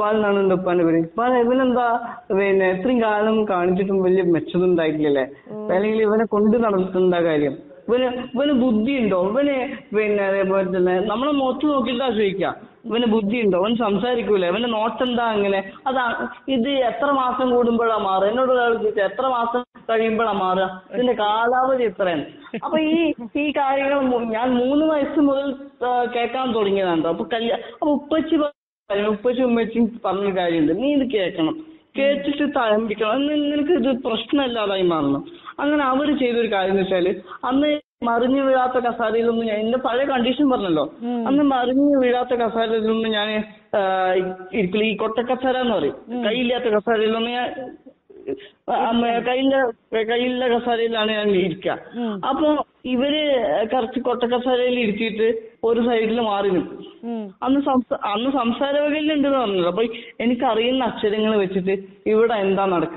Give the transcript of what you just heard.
ഇക്ബാൽ എന്നാണ് എന്റെ ഉപ്പാന്റെ പേര് ഇക്ബാൽ ഇവനെന്താ പിന്നെ ഇത്രയും കാലം കാണിച്ചിട്ടും വലിയ മെച്ചൊന്നും ഉണ്ടായിട്ടില്ലല്ലേ അല്ലെങ്കിൽ ഇവനെ കൊണ്ട് നടത്തുന്ന കാര്യം ഇവന് ഇവന് ബുദ്ധി ഉണ്ടോ ഇവന് പിന്നെ അതേപോലെ തന്നെ നമ്മളെ മുഖത്ത് നോക്കിയിട്ടാ ചോദിക്കാം ഇവന് ബുദ്ധി ഉണ്ടോ അവൻ സംസാരിക്കൂല ഇവന്റെ നോട്ടെന്താ അങ്ങനെ അതാ ഇത് എത്ര മാസം കൂടുമ്പോഴാ മാറുക എന്നോട് ഒരാൾ ചോദിച്ചു എത്ര മാസം കഴിയുമ്പോഴാ മാറുക ഇതിന്റെ കാലാവധി എത്രയാണ് അപ്പൊ ഈ ഈ കാര്യങ്ങൾ മു- ഞാൻ മൂന്ന് വയസ്സ് മുതൽ ആ, കേൾക്കാൻ തുടങ്ങിയതാണ് ട്ടോ. അപ്പൊ കല്യാ അപ്പൊ ഉപ്പച്ചി പറഞ്ഞു, ഉപ്പച്ചി ഉമ്മച്ചി പറഞ്ഞ കാര്യമുണ്ട് നീ ഇത് കേൾക്കണം കേട്ടിട്ട് തഴമ്പിക്കണം എന്ന് നിനക്ക് ഇത് പ്രശ്നമില്ലാതായി മാറണം അങ്ങനെ അവര് ചെയ്തൊരു കാര്യം എന്ന് വെച്ചാല് അന്ന് മറിഞ്ഞു വീഴാത്ത കസാരയിലൊന്നും ഞാൻ എന്റെ പഴയ കണ്ടീഷൻ പറഞ്ഞല്ലോ അന്ന് മറിഞ്ഞു വീഴാത്ത കസാരയിലൊന്നും ഞാൻ ഇരിക്കില്ല ഈ കൊട്ടക്കസാര എന്ന് പറയും കൈയില്ലാത്ത കസാരയിലൊന്നും ഞാൻ അമ്മ കയ്യിലെ കയ്യിലെ കസാരയിലാണ് ഞാൻ ഇരിക്കുക അപ്പൊ ഇവര് കുറച്ച് കൊട്ടക്കസാരയിൽ ഇരുത്തിയിട്ട് ഒരു സൈഡിൽ മാറി നിൽക്കും അന്ന് സംസ അന്ന് സംസാര വകയിലുണ്ടെന്ന് പറഞ്ഞല്ലോ അപ്പൊ എനിക്ക് അറിയുന്ന അക്ഷരങ്ങൾ വെച്ചിട്ട് ഇവിടെ എന്താ നടക്കുന്നത്